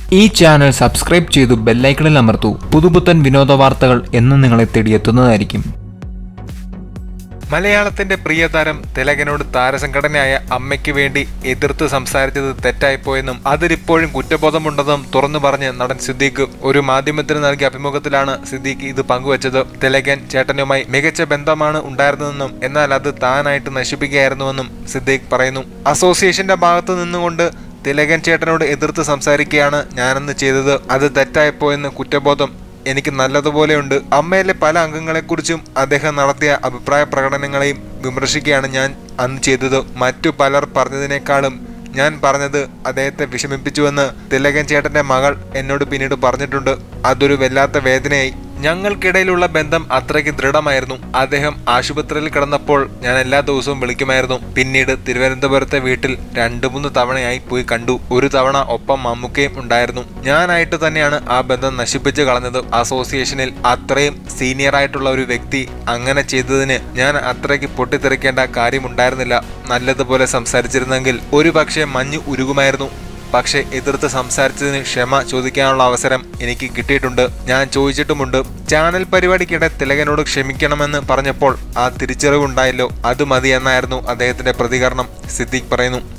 ഈ channel subscribe ചെയ്തു ബെല്ലൈക്കണിൽ അമർത്തൂ പുതുപുത്തൻ വിനോദ വാർത്തകൾ എന്നും നിങ്ങളെ തേടിയെത്തുന്നതായിരിക്കും മലയാളത്തിന്റെ പ്രിയതാരം തിലകനോട് താരസംഘടനയായ അമ്മയ്ക്ക് വേണ്ടി എതിർത്ത് സംസാരിച്ചത് തെറ്റായിപ്പോയെന്നും അതിലിപ്പോഴും കുറ്റബോധമുണ്ടെന്നും തുറന്നു പറഞ്ഞ് നടൻ സിദ്ദീഖ് ഒരു മാധ്യമത്തിന് നൽകിയ അഭിമുഖത്തിലാണ് സിദ്ദീഖ് ഇത് പങ്കുവച്ചത് തിലകൻ ചേട്ടനുമായി മികച്ച ബന്ധമാണ് ഉണ്ടായിരുന്നതെന്നും എന്നാൽ അത് താനായിട്ട് നശിപ്പിക്കുകയായിരുന്നുവെന്നും സിദ്ദീഖ് പറയുന്നു അസോസിയേഷന്റെ ഭാഗത്തു നിന്നുകൊണ്ട് തിലകൻ ചേട്ടനോട് എതിർത്ത് സംസാരിക്കുകയാണ് ഞാനന്ന് ചെയ്തത് അത് തെറ്റായിപ്പോയെന്ന് കുറ്റബോധം എനിക്ക് നല്ലതുപോലെയുണ്ട് അമ്മയിലെ പല അംഗങ്ങളെക്കുറിച്ചും അദ്ദേഹം നടത്തിയ അഭിപ്രായ പ്രകടനങ്ങളെയും വിമർശിക്കുകയാണ് ഞാൻ അന്ന് ചെയ്തത് മറ്റു പലർ പറഞ്ഞതിനേക്കാളും ഞാൻ പറഞ്ഞത് അദ്ദേഹത്തെ വിഷമിപ്പിച്ചുവെന്ന് തിലകൻ ചേട്ടന്റെ മകൾ എന്നോട് പിന്നീട് പറഞ്ഞിട്ടുണ്ട് അതൊരു വല്ലാത്ത വേദനയായി ഞങ്ങൾക്കിടയിലുള്ള ബന്ധം അത്രയ്ക്ക് ദൃഢമായിരുന്നു അദ്ദേഹം ആശുപത്രിയിൽ കിടന്നപ്പോൾ ഞാൻ എല്ലാ ദിവസവും വിളിക്കുമായിരുന്നു പിന്നീട് തിരുവനന്തപുരത്തെ വീട്ടിൽ രണ്ടു മൂന്ന് തവണയായി പോയി കണ്ടു ഒരു തവണ ഒപ്പം മമ്മൂക്കയും ഉണ്ടായിരുന്നു ഞാനായിട്ട് തന്നെയാണ് ആ ബന്ധം നശിപ്പിച്ചു കളഞ്ഞത് അസോസിയേഷനിൽ അത്രയും സീനിയർ ആയിട്ടുള്ള ഒരു വ്യക്തി അങ്ങനെ ചെയ്തതിന് ഞാൻ അത്രയ്ക്ക് പൊട്ടിത്തെറിക്കേണ്ട കാര്യമുണ്ടായിരുന്നില്ല നല്ലതുപോലെ സംസാരിച്ചിരുന്നെങ്കിൽ ഒരു പക്ഷേ മഞ്ഞ് ഉരുകുമായിരുന്നു പക്ഷെ എതിർത്ത് സംസാരിച്ചതിന് ക്ഷമ ചോദിക്കാനുള്ള അവസരം എനിക്ക് കിട്ടിയിട്ടുണ്ട് ഞാൻ ചോദിച്ചിട്ടുമുണ്ട് ചാനൽ പരിപാടിക്കിടെ തിലകനോട് ക്ഷമിക്കണമെന്ന് പറഞ്ഞപ്പോൾ ആ തിരിച്ചറിവുണ്ടായല്ലോ അത് മതി എന്നായിരുന്നു അദ്ദേഹത്തിന്റെ പ്രതികരണം സിദ്ദീഖ് പറയുന്നു